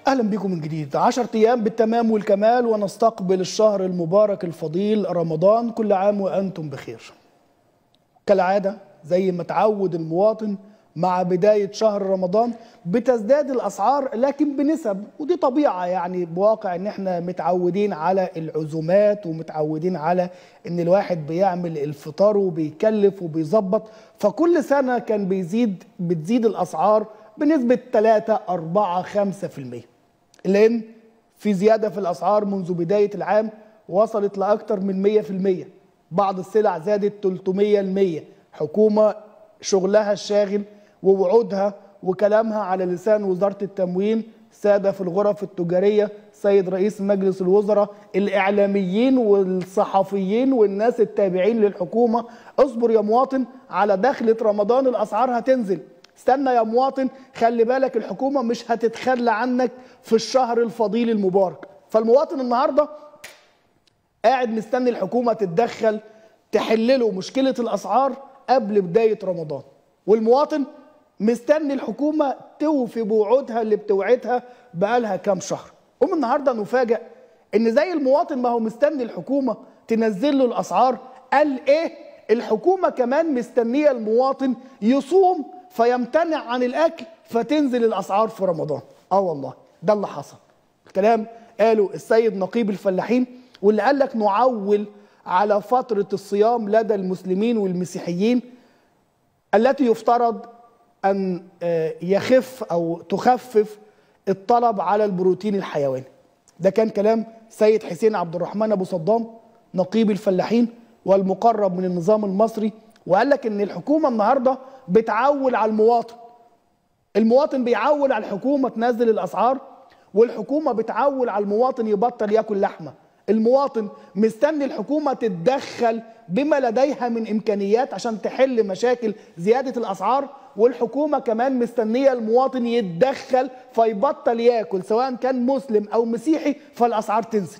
اهلا بكم من جديد 10 ايام بالتمام والكمال ونستقبل الشهر المبارك الفضيل رمضان كل عام وانتم بخير كالعاده زي ما تعود المواطن مع بدايه شهر رمضان بتزداد الاسعار لكن بنسب ودي طبيعه يعني بواقع ان احنا متعودين على العزومات ومتعودين على ان الواحد بيعمل الفطار وبيكلف وبيظبط فكل سنه كان بيزيد بتزيد الاسعار بنسبه 3 4 5% لان في زياده في الاسعار منذ بدايه العام وصلت لاكثر من 100% بعض السلع زادت 300% حكومه شغلها الشاغل ووعودها وكلامها على لسان وزاره التموين ساده في الغرف التجاريه سيد رئيس مجلس الوزراء الاعلاميين والصحفيين والناس التابعين للحكومه اصبر يا مواطن على دخله رمضان الاسعار هتنزل استنى يا مواطن خلي بالك الحكومه مش هتتخلى عنك في الشهر الفضيل المبارك فالمواطن النهارده قاعد مستني الحكومه تتدخل تحل له مشكله الاسعار قبل بدايه رمضان والمواطن مستني الحكومه توفي بوعودها اللي بتوعدها بقالها كام شهر ومن النهارده نفاجئ ان زي المواطن ما هو مستني الحكومه تنزل له الاسعار قال ايه الحكومه كمان مستنيه المواطن يصوم فيمتنع عن الاكل فتنزل الاسعار في رمضان اه والله ده اللي حصل الكلام قاله السيد نقيب الفلاحين واللي قال لك نعول على فتره الصيام لدى المسلمين والمسيحيين التي يفترض ان يخف او تخفف الطلب على البروتين الحيواني ده كان كلام سيد حسين عبد الرحمن ابو صدام نقيب الفلاحين والمقرب من النظام المصري وقال لك ان الحكومه النهارده بتعول على المواطن المواطن بيعول على الحكومه تنزل الاسعار والحكومه بتعول على المواطن يبطل ياكل لحمه المواطن مستني الحكومه تتدخل بما لديها من امكانيات عشان تحل مشاكل زياده الاسعار والحكومه كمان مستنيه المواطن يتدخل فيبطل ياكل سواء كان مسلم او مسيحي فالاسعار تنزل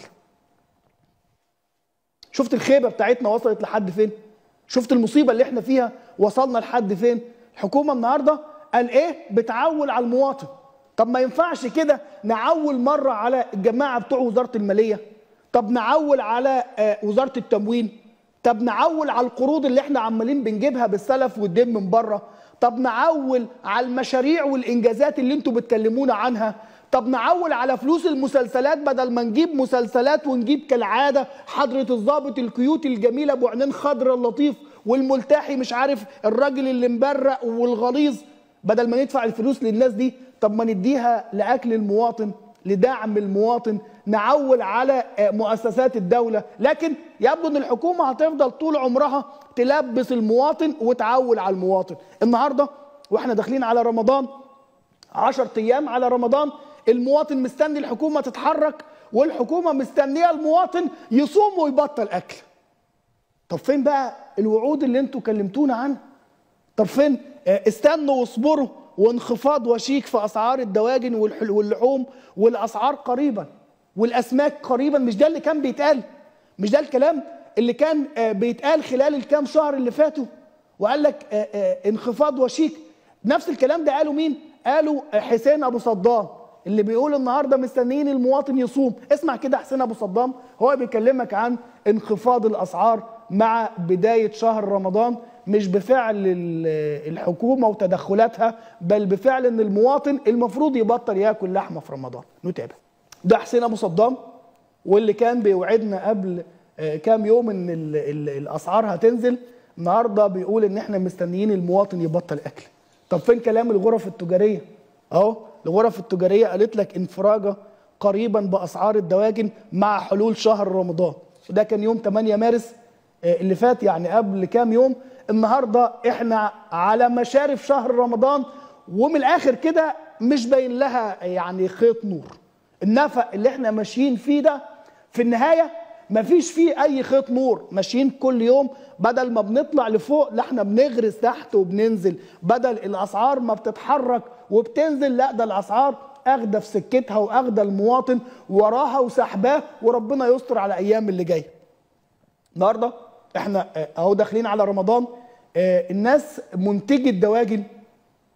شفت الخيبه بتاعتنا وصلت لحد فين شفت المصيبه اللي احنا فيها وصلنا لحد فين الحكومه النهارده قال ايه بتعول على المواطن طب ما ينفعش كده نعول مره على الجماعه بتوع وزاره الماليه طب نعول على وزاره التموين طب نعول على القروض اللي احنا عمالين بنجيبها بالسلف والدين من بره طب نعول على المشاريع والانجازات اللي انتوا بتكلمونا عنها طب نعول على فلوس المسلسلات بدل ما نجيب مسلسلات ونجيب كالعاده حضره الضابط الكيوت الجميل ابو عينين خضر اللطيف والملتحي مش عارف الراجل اللي مبرق والغليظ بدل ما ندفع الفلوس للناس دي طب ما نديها لاكل المواطن لدعم المواطن نعول على مؤسسات الدوله لكن يبدو ان الحكومه هتفضل طول عمرها تلبس المواطن وتعول على المواطن النهارده واحنا داخلين على رمضان 10 ايام على رمضان المواطن مستني الحكومه تتحرك والحكومه مستنيه المواطن يصوم ويبطل اكل طب فين بقى الوعود اللي انتوا كلمتونا عنها طب فين استنوا واصبروا وانخفاض وشيك في اسعار الدواجن واللحوم والاسعار قريبا والاسماك قريبا مش ده اللي كان بيتقال مش ده الكلام اللي كان بيتقال خلال الكام شهر اللي فاتوا وقال لك انخفاض وشيك نفس الكلام ده قالوا مين قالوا حسين ابو صدام اللي بيقول النهارده مستنيين المواطن يصوم اسمع كده حسين ابو صدام هو بيكلمك عن انخفاض الاسعار مع بدايه شهر رمضان مش بفعل الحكومه وتدخلاتها بل بفعل ان المواطن المفروض يبطل ياكل لحمه في رمضان نتابع ده حسين ابو صدام واللي كان بيوعدنا قبل كام يوم ان ال ال الاسعار هتنزل النهارده بيقول ان احنا مستنيين المواطن يبطل اكل طب فين كلام الغرف التجاريه اهو الغرف التجاريه قالت لك انفراجه قريبا باسعار الدواجن مع حلول شهر رمضان وده كان يوم 8 مارس اللي فات يعني قبل كام يوم النهارده احنا على مشارف شهر رمضان ومن الاخر كده مش باين لها يعني خيط نور النفق اللي احنا ماشيين فيه ده في النهايه مفيش فيه اي خيط نور ماشيين كل يوم بدل ما بنطلع لفوق لا احنا بنغرس تحت وبننزل بدل الاسعار ما بتتحرك وبتنزل لا ده الاسعار اخده في سكتها واخده المواطن وراها وسحباه وربنا يستر على الايام اللي جايه النهارده احنا اهو داخلين على رمضان الناس منتجي الدواجن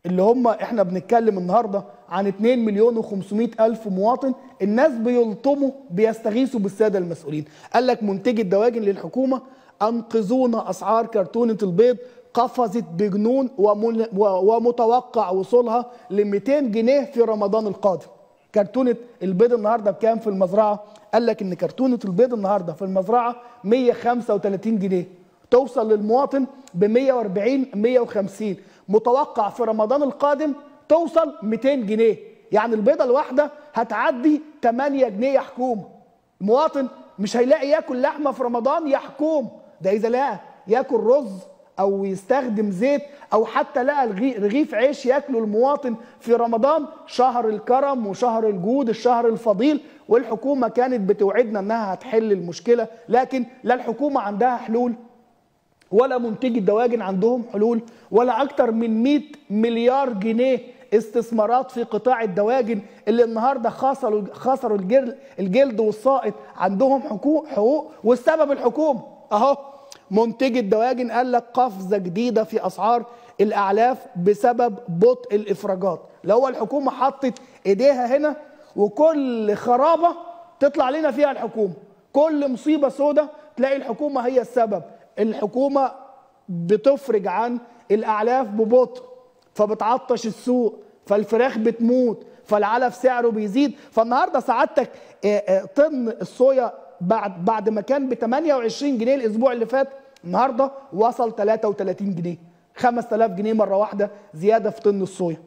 اللي هم احنا بنتكلم النهارده عن 2 مليون و500 الف مواطن الناس بيلطموا بيستغيثوا بالساده المسؤولين قال لك منتجي الدواجن للحكومه انقذونا اسعار كرتونه البيض قفزت بجنون ومن- و- ومتوقع وصولها ل 200 جنيه في رمضان القادم كرتونه البيض النهارده بكام في المزرعه قال لك ان كرتونه البيض النهارده في المزرعه 135 جنيه توصل للمواطن ب 140 150 متوقع في رمضان القادم توصل 200 جنيه يعني البيضه الواحده هتعدي 8 جنيه يا حكومه المواطن مش هيلاقي ياكل لحمه في رمضان يا حكومه ده اذا لقى ياكل رز او يستخدم زيت او حتى لقى الغي- رغيف عيش ياكله المواطن في رمضان شهر الكرم وشهر الجود الشهر الفضيل والحكومه كانت بتوعدنا انها هتحل المشكله لكن لا الحكومه عندها حلول ولا منتجي الدواجن عندهم حلول ولا اكتر من 100 مليار جنيه استثمارات في قطاع الدواجن اللي النهارده خسروا خسروا الجلد, الجلد والسائط عندهم حقوق حقوق والسبب الحكومه اهو منتجي الدواجن قال لك قفزه جديده في اسعار الاعلاف بسبب بطء الافراجات لو هو الحكومه حطت ايديها هنا وكل خرابه تطلع لنا فيها الحكومه كل مصيبه سودة تلاقي الحكومه هي السبب الحكومه بتفرج عن الاعلاف ببطء فبتعطش السوق فالفراخ بتموت فالعلف سعره بيزيد فالنهارده سعادتك آه، آه، طن الصويا بعد بعد ما كان ب 28 جنيه الاسبوع اللي فات النهارده وصل 33 جنيه 5000 جنيه مره واحده زياده في طن الصويا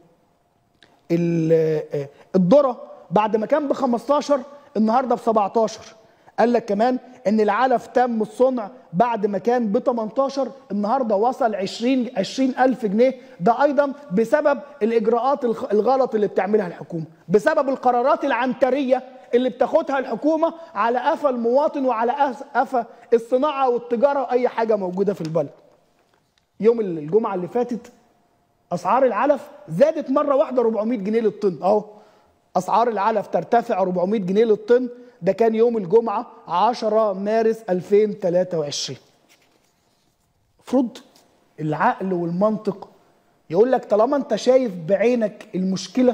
ال- آه، الذره بعد ما كان ب 15 النهارده ب 17 قال لك كمان ان العلف تم الصنع بعد ما كان ب 18 النهارده وصل 20 20 الف جنيه ده ايضا بسبب الاجراءات الخ- الغلط اللي بتعملها الحكومه بسبب القرارات العنتريه اللي بتاخدها الحكومه على قفا المواطن وعلى أس- قفا الصناعه والتجاره واي حاجه موجوده في البلد يوم الجمعه اللي فاتت اسعار العلف زادت مره واحده 400 جنيه للطن اهو اسعار العلف ترتفع 400 جنيه للطن ده كان يوم الجمعه 10 مارس 2023 المفروض العقل والمنطق يقول لك طالما انت شايف بعينك المشكله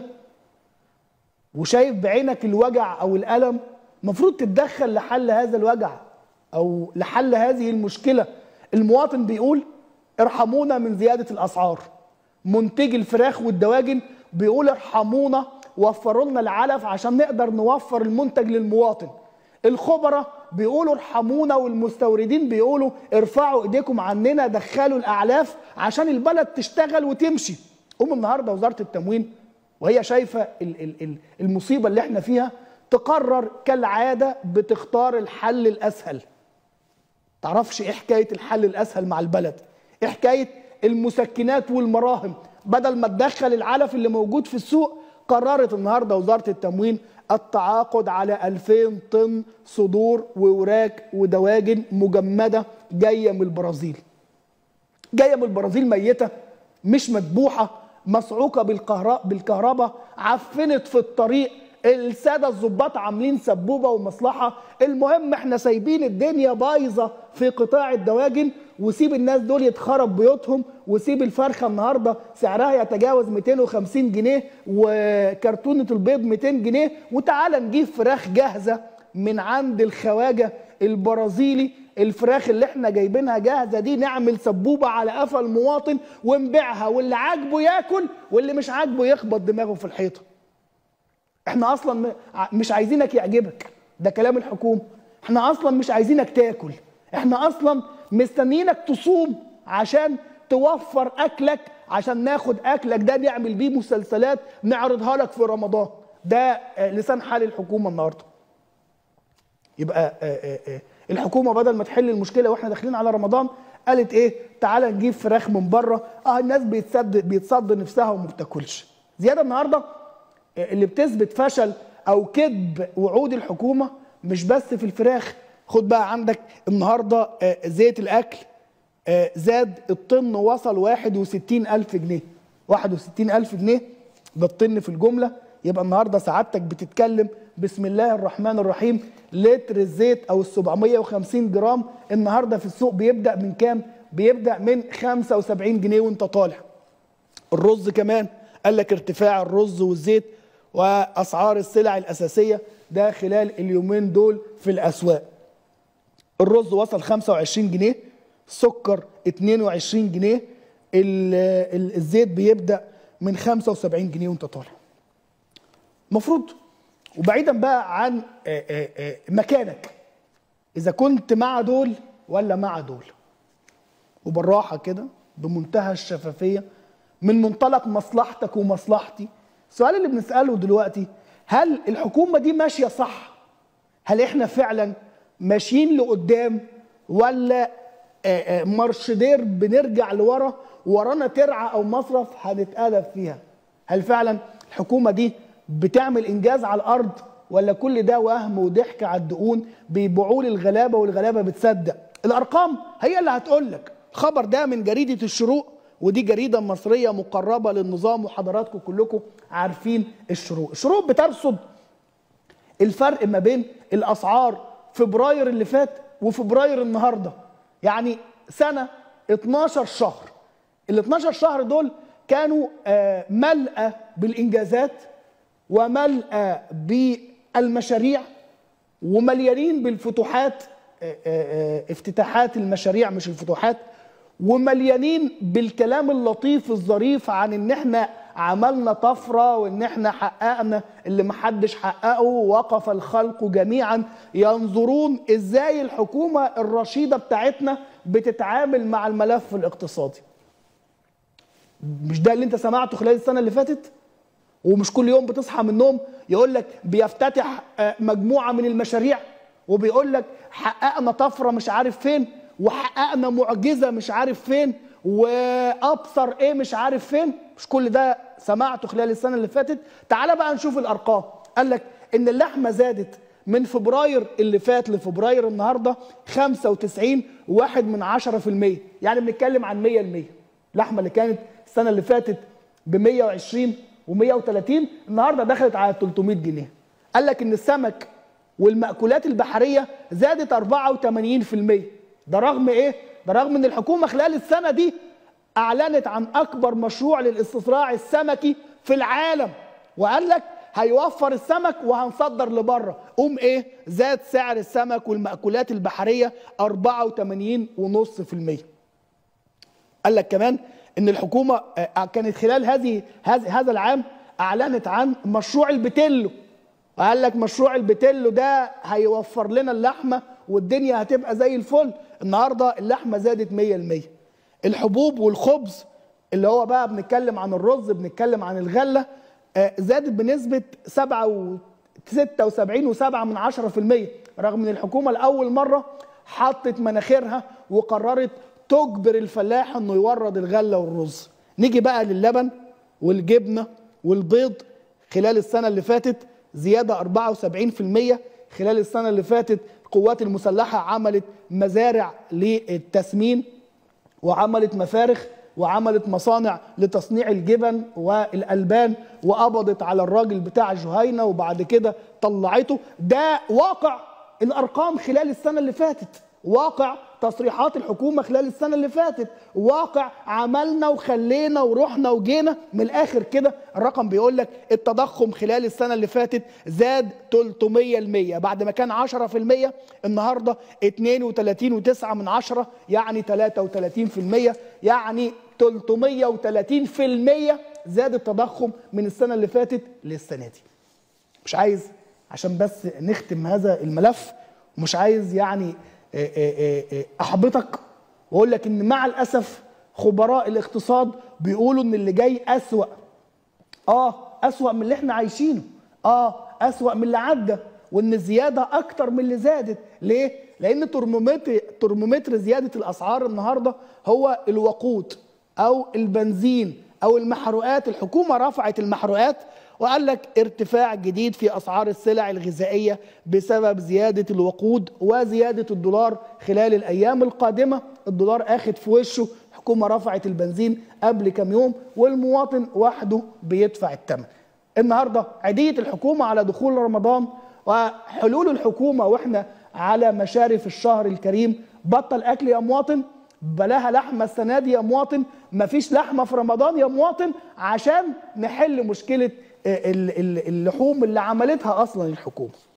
وشايف بعينك الوجع او الالم المفروض تتدخل لحل هذا الوجع او لحل هذه المشكله المواطن بيقول ارحمونا من زياده الاسعار منتجي الفراخ والدواجن بيقول ارحمونا وفروا لنا العلف عشان نقدر نوفر المنتج للمواطن الخبراء بيقولوا ارحمونا والمستوردين بيقولوا ارفعوا ايديكم عننا دخلوا الاعلاف عشان البلد تشتغل وتمشي قوم النهارده وزاره التموين وهي شايفه ال- ال- ال- المصيبه اللي احنا فيها تقرر كالعاده بتختار الحل الاسهل تعرفش ايه حكايه الحل الاسهل مع البلد ايه حكايه المسكنات والمراهم بدل ما تدخل العلف اللي موجود في السوق قررت النهارده وزاره التموين التعاقد على 2000 طن صدور ووراك ودواجن مجمده جايه من البرازيل جايه من البرازيل ميته مش مذبوحه مصعوقه بالكهرباء بالكهرباء عفنت في الطريق الساده الظباط عاملين سبوبه ومصلحه المهم احنا سايبين الدنيا بايظه في قطاع الدواجن وسيب الناس دول يتخرب بيوتهم وسيب الفرخه النهارده سعرها يتجاوز 250 جنيه وكرتونه البيض 200 جنيه وتعالى نجيب فراخ جاهزه من عند الخواجه البرازيلي الفراخ اللي احنا جايبينها جاهزه دي نعمل سبوبه على قفا المواطن ونبيعها واللي عاجبه ياكل واللي مش عاجبه يخبط دماغه في الحيطه احنا اصلا م- ع- مش عايزينك يعجبك ده كلام الحكومه احنا اصلا مش عايزينك تاكل احنا اصلا مستنيينك تصوم عشان توفر اكلك عشان ناخد اكلك ده نعمل بيه مسلسلات نعرضها لك في رمضان ده آه، لسان حال الحكومه النهارده يبقى آه، آه، آه، الحكومه بدل ما تحل المشكله واحنا داخلين على رمضان قالت ايه تعالى نجيب فراخ من بره اه الناس بيتصد بيتصد نفسها وما بتاكلش زياده النهارده آه، اللي بتثبت فشل او كذب وعود الحكومه مش بس في الفراخ خد بقى عندك النهارده آه، زيت الاكل آه، زاد الطن وصل 61 ألف جنيه 61 ألف جنيه ده الطن في الجملة يبقى النهاردة سعادتك بتتكلم بسم الله الرحمن الرحيم لتر الزيت أو ال 750 جرام النهاردة في السوق بيبدأ من كام؟ بيبدأ من 75 جنيه وانت طالع الرز كمان قال لك ارتفاع الرز والزيت واسعار السلع الاساسيه ده خلال اليومين دول في الاسواق الرز وصل 25 جنيه السكر 22 جنيه الزيت بيبدا من 75 جنيه وانت طالع المفروض وبعيدا بقى عن مكانك اذا كنت مع دول ولا مع دول وبالراحه كده بمنتهى الشفافيه من منطلق مصلحتك ومصلحتي السؤال اللي بنساله دلوقتي هل الحكومه دي ماشيه صح هل احنا فعلا ماشيين لقدام ولا مرشدير بنرجع لورا ورانا ترعه او مصرف هنتقلب فيها هل فعلا الحكومه دي بتعمل انجاز على الارض ولا كل ده وهم وضحك على الدقون بيبيعوه للغلابه والغلابه بتصدق الارقام هي اللي هتقول لك الخبر ده من جريده الشروق ودي جريده مصريه مقربه للنظام وحضراتكم كلكم عارفين الشروق الشروق بترصد الفرق ما بين الاسعار فبراير اللي فات وفبراير النهارده يعني سنه 12 شهر ال 12 شهر دول كانوا ملأى بالانجازات وملأى بالمشاريع ومليانين بالفتوحات افتتاحات المشاريع مش الفتوحات ومليانين بالكلام اللطيف الظريف عن ان احنا عملنا طفره وان احنا حققنا اللي محدش حققه وقف الخلق جميعا ينظرون ازاي الحكومه الرشيده بتاعتنا بتتعامل مع الملف الاقتصادي. مش ده اللي انت سمعته خلال السنه اللي فاتت؟ ومش كل يوم بتصحى من النوم يقول لك بيفتتح مجموعه من المشاريع وبيقول لك حققنا طفره مش عارف فين وحققنا معجزه مش عارف فين وابصر ايه مش عارف فين مش كل ده سمعته خلال السنه اللي فاتت تعال بقى نشوف الارقام قال لك ان اللحمه زادت من فبراير اللي فات لفبراير النهارده 95 واحد من 10% يعني بنتكلم عن 100% اللحمه اللي كانت السنه اللي فاتت ب 120 و130 النهارده دخلت على 300 جنيه قال لك ان السمك والمأكولات البحريه زادت 84% ده رغم ايه؟ ده رغم ان الحكومه خلال السنه دي اعلنت عن اكبر مشروع للاستصراع السمكي في العالم وقال لك هيوفر السمك وهنصدر لبره قوم ايه؟ زاد سعر السمك والمأكولات البحريه 84.5% قال لك كمان ان الحكومه كانت خلال هذه هذا العام اعلنت عن مشروع البتلو وقال لك مشروع البتلو ده هيوفر لنا اللحمه والدنيا هتبقى زي الفل النهارده اللحمه زادت 100% الحبوب والخبز اللي هو بقى بنتكلم عن الرز بنتكلم عن الغله زادت بنسبه 7 76 و7 من 10% رغم ان الحكومه لاول مره حطت مناخيرها وقررت تجبر الفلاح انه يورد الغله والرز نيجي بقى للبن والجبنه والبيض خلال السنه اللي فاتت زياده 74% خلال السنه اللي فاتت القوات المسلحه عملت مزارع للتسمين وعملت مفارخ وعملت مصانع لتصنيع الجبن والالبان وقبضت على الراجل بتاع جهينه وبعد كده طلعته ده واقع الارقام خلال السنه اللي فاتت واقع تصريحات الحكومه خلال السنه اللي فاتت واقع عملنا وخلينا ورحنا وجينا من الاخر كده الرقم بيقول لك التضخم خلال السنه اللي فاتت زاد 300% بعد ما كان 10% النهارده 32.9 من 10 يعني 33% يعني 330% زاد التضخم من السنه اللي فاتت للسنه دي مش عايز عشان بس نختم هذا الملف ومش عايز يعني احبطك واقول لك ان مع الاسف خبراء الاقتصاد بيقولوا ان اللي جاي اسوا اه اسوا من اللي احنا عايشينه اه اسوا من اللي عدى وان الزياده اكتر من اللي زادت ليه لان ترمومتر ترمومتر زياده الاسعار النهارده هو الوقود او البنزين او المحروقات الحكومه رفعت المحروقات وقال لك ارتفاع جديد في اسعار السلع الغذائيه بسبب زياده الوقود وزياده الدولار خلال الايام القادمه الدولار اخد في وشه الحكومه رفعت البنزين قبل كام يوم والمواطن وحده بيدفع الثمن النهارده عيديه الحكومه على دخول رمضان وحلول الحكومه واحنا على مشارف الشهر الكريم بطل اكل يا مواطن بلاها لحمه السنه دي يا مواطن مفيش لحمه في رمضان يا مواطن عشان نحل مشكله ال- ال- اللحوم اللي عملتها اصلا الحكومه